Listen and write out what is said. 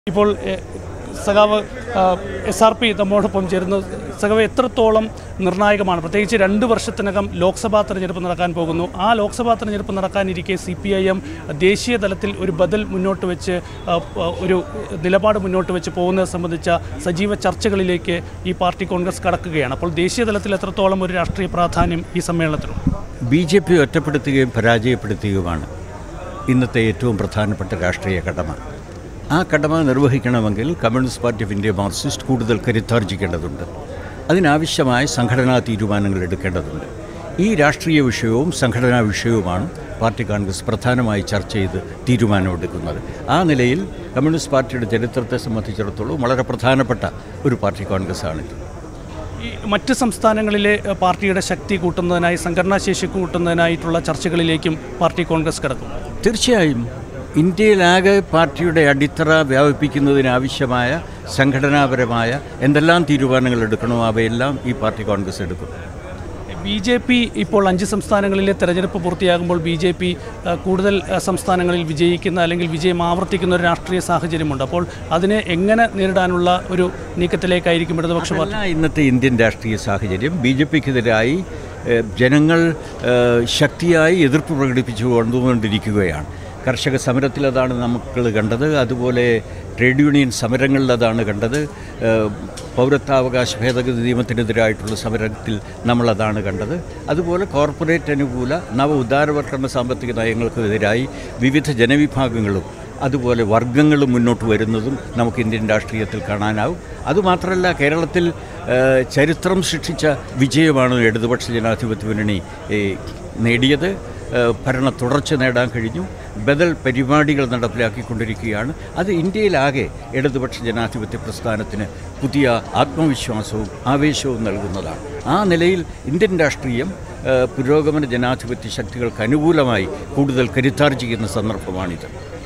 ഇപ്പോൾ എ, സഖാവ് S R P നമ്മോടൊപ്പം ചേരുന്നു സഖാവ് എത്രത്തോളം നിർണായകമാണ് പ്രത്യേകിച്ച് രണ്ട് വർഷത്തിനകം ലോക്സഭാ തെരഞ്ഞെടുപ്പ് നടക്കാൻ പോകുന്നു ആ ലോക്സഭാ തെരഞ്ഞെടുപ്പ് നടക്കാനിരിക്കെ സി പി ഐ എം ദേശീയ തലത്തിൽ ഒരു ബദൽ മുന്നോട്ട് വെച്ച് ആ, ആ, ഒരു നിലപാട് മുന്നോട്ട് വെച്ച് പോകുന്നത് സംബന്ധിച്ച സജീവ ചർച്ചകളിലേക്ക് ഈ പാർട്ടി കോൺഗ്രസ് കടക്കുകയാണ് അപ്പോൾ ദേശീയ തലത്തിൽ എത്രത്തോളം ഒരു രാഷ്ട്രീയ പ്രാധാന്യം ഈ സമ്മേളനത്തിനുണ്ട് ബി ജെ പി ഒറ്റപ്പെടുത്തുകയും പരാജയപ്പെടുത്തുകയുമാണ് ഇന്നത്തെ ഏറ്റവും പ്രധാനപ്പെട്ട രാഷ്ട്രീയ കടമ ആ കടമ നിർവഹിക്കണമെങ്കിൽ Communist Party of India Marxist കൂടുതൽ കരുത്താർജിക്കേണ്ടതുണ്ട് അതിനാവശ്യമായ സംഘടനാ തീരുമാനങ്ങൾ എടുക്കേണ്ടതുണ്ട് ഈ രാഷ്ട്രീയ വിഷയവും സംഘടനാ വിഷയവുമാണ് പാർട്ടി കോൺഗ്രസ് പ്രധാനമായി ചർച്ച ചെയ്ത് തീരുമാനമെടുക്കുന്നത് ആ നിലയിൽ കമ്മ്യൂണിസ്റ്റ് പാർട്ടിയുടെ ചരിത്രത്തെ സംബന്ധിച്ചിടത്തോളം വളരെ പ്രധാനപ്പെട്ട ഒരു പാർട്ടി കോൺഗ്രസ് ആണിത് ഈ മറ്റ് സംസ്ഥാനങ്ങളിലെ എ, പാർട്ടിയുടെ ശക്തി കൂട്ടുന്നതിനായി സംഘടനാ ശേഷി കൂട്ടുന്നതിനായിട്ടുള്ള ചർച്ചകളിലേക്കും പാർട്ടി കോൺഗ്രസ് കിടക്കും തീർച്ചയായും ഇന്ത്യയിലാകെ പാർട്ടിയുടെ അടിത്തറ വ്യാപിപ്പിക്കുന്നതിനാവശ്യമായ സംഘടനാപരമായ എന്തെല്ലാം തീരുമാനങ്ങൾ എടുക്കണോ അവയെല്ലാം ഈ പാർട്ടി കോൺഗ്രസ് എടുക്കും ബി ജെ പി ഇപ്പോൾ അഞ്ച് സംസ്ഥാനങ്ങളിലെ തെരഞ്ഞെടുപ്പ് പൂർത്തിയാകുമ്പോൾ ബി ജെ പി കൂടുതൽ എ, സംസ്ഥാനങ്ങളിൽ വിജയിക്കുന്ന അല്ലെങ്കിൽ വിജയം ആവർത്തിക്കുന്ന ഒരു രാഷ്ട്രീയ സാഹചര്യമുണ്ട് അപ്പോൾ അതിനെ എങ്ങനെ നേരിടാനുള്ള ഒരു നീക്കത്തിലേക്കായിരിക്കും ഇടതുപക്ഷ പാർട്ടി അതല്ല ഇന്നത്തെ ഇന്ത്യൻ രാഷ്ട്രീയ സാഹചര്യം ബി ജെ പിക്കെതിരായി ഏഹ്, ജനങ്ങൾ ഏഹ്, ശക്തിയായി എതിർപ്പ് പ്രകടിപ്പിച്ചു കൊണ്ടുകൊണ്ടിരിക്കുകയാണ് കർഷക സമരത്തിൽ അതാണ് നമ്മൾ കണ്ടത് അതുപോലെ ട്രേഡ് യൂണിയൻ സമരങ്ങളിൽ അതാണ് കണ്ടത് ഏഹ്, പൗരത്വാവകാശ ഭേദഗതി നിയമത്തിനെതിരായിട്ടുള്ള സമരത്തിൽ നമ്മളതാണ് കണ്ടത് അതുപോലെ കോർപ്പറേറ്റ് അനുകൂല നവ ഉദാരവൽക്കരണ സാമ്പത്തിക നയങ്ങൾക്കെതിരായി വിവിധ ജനവിഭാഗങ്ങളും അതുപോലെ വർഗങ്ങൾ മുന്നോട്ട് വരുന്നതും നമുക്ക് ഇന്ത്യൻ രാഷ്ട്രീയത്തിൽ കാണാനാവും അതുമാത്രമല്ല കേരളത്തിൽ ഏഹ്, ചരിത്രം സൃഷ്ടിച്ച വിജയമാണ് ഇടതുപക്ഷ ജനാധിപത്യ മുന്നണി ഏഹ്, നേടിയത് ഏഹ്, ഭരണ തുടർച്ച നേടാൻ കഴിഞ്ഞു ബദൽ പരിപാടികൾ നടപ്പിലാക്കിക്കൊണ്ടിരിക്കുകയാണ് അത് ഇന്ത്യയിലാകെ ഇടതുപക്ഷ ജനാധിപത്യ പ്രസ്ഥാനത്തിന് പുതിയ ആത്മവിശ്വാസവും ആവേശവും നൽകുന്നതാണ് ആ നിലയിൽ ഇന്ത്യൻ രാഷ്ട്രീയം ഏഹ്, പുരോഗമന ജനാധിപത്യ ശക്തികൾക്ക് അനുകൂലമായി കൂടുതൽ കരുത്താർജിക്കുന്ന സന്ദർഭമാണിത്